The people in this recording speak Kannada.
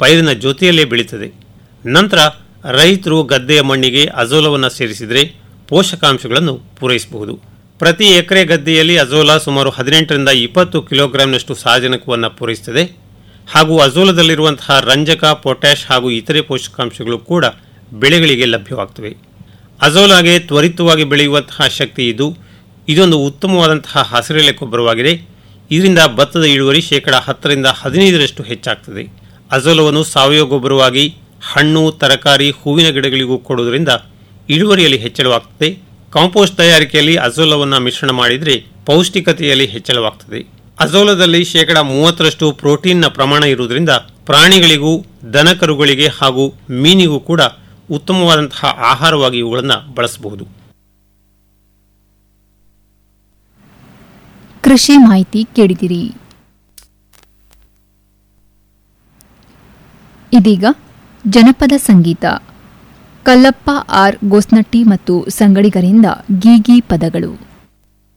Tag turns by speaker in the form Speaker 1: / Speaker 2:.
Speaker 1: ಪೈರಿನ ಜೊತೆಯಲ್ಲೇ ಬೆಳೀತದೆ ನಂತರ ರೈತರು ಗದ್ದೆಯ ಮಣ್ಣಿಗೆ ಅಜೋಲವನ್ನು ಸೇರಿಸಿದರೆ ಪೋಷಕಾಂಶಗಳನ್ನು ಪೂರೈಸಬಹುದು ಪ್ರತಿ ಎಕರೆ ಗದ್ದೆಯಲ್ಲಿ ಅಜೋಲಾ ಸುಮಾರು ಹದಿನೆಂಟರಿಂದ ಇಪ್ಪತ್ತು ಕಿಲೋಗ್ರಾಂನಷ್ಟು ಸಾರಜನಕವನ್ನು ಪೂರೈಸುತ್ತದೆ ಹಾಗೂ ಅಜೋಲದಲ್ಲಿರುವಂತಹ ರಂಜಕ ಪೊಟ್ಯಾಷ್ ಹಾಗೂ ಇತರೆ ಪೋಷಕಾಂಶಗಳು ಕೂಡ ಬೆಳೆಗಳಿಗೆ ಲಭ್ಯವಾಗ್ತವೆ ಅಜೋಲಾಗೆ ತ್ವರಿತವಾಗಿ ಬೆಳೆಯುವಂತಹ ಶಕ್ತಿ ಇದು ಇದೊಂದು ಉತ್ತಮವಾದಂತಹ ಹಸಿರೆಲೆ ಗೊಬ್ಬರವಾಗಿದೆ ಇದರಿಂದ ಭತ್ತದ ಇಳುವರಿ ಶೇಕಡ ಹತ್ತರಿಂದ ಹದಿನೈದರಷ್ಟು ಹೆಚ್ಚಾಗ್ತದೆ ಅಜೋಲವನ್ನು ಸಾವಯವ ಗೊಬ್ಬರವಾಗಿ ಹಣ್ಣು ತರಕಾರಿ ಹೂವಿನ ಗಿಡಗಳಿಗೂ ಕೊಡುವುದರಿಂದ ಇಳುವರಿಯಲ್ಲಿ ಹೆಚ್ಚಳವಾಗ್ತದೆ ಕಾಂಪೋಸ್ಟ್ ತಯಾರಿಕೆಯಲ್ಲಿ ಅಜೋಲವನ್ನು ಮಿಶ್ರಣ ಮಾಡಿದರೆ ಪೌಷ್ಟಿಕತೆಯಲ್ಲಿ ಹೆಚ್ಚಳವಾಗ್ತದೆ ಅಜೋಲದಲ್ಲಿ ಶೇಕಡ ಮೂವತ್ತರಷ್ಟು ಪ್ರೋಟೀನ್ನ ಪ್ರಮಾಣ ಇರುವುದರಿಂದ ಪ್ರಾಣಿಗಳಿಗೂ ದನಕರುಗಳಿಗೆ ಹಾಗೂ ಮೀನಿಗೂ ಕೂಡ ಉತ್ತಮವಾದಂತಹ ಆಹಾರವಾಗಿ ಇವುಗಳನ್ನು ಬಳಸಬಹುದು
Speaker 2: ಕೃಷಿ ಮಾಹಿತಿ ಕೇಳಿದಿರಿ ಇದೀಗ ಜನಪದ ಸಂಗೀತ ಕಲ್ಲಪ್ಪ ಆರ್ ಗೋಸ್ನಟ್ಟಿ ಮತ್ತು ಸಂಗಡಿಗರಿಂದ ಗೀಗಿ ಪದಗಳು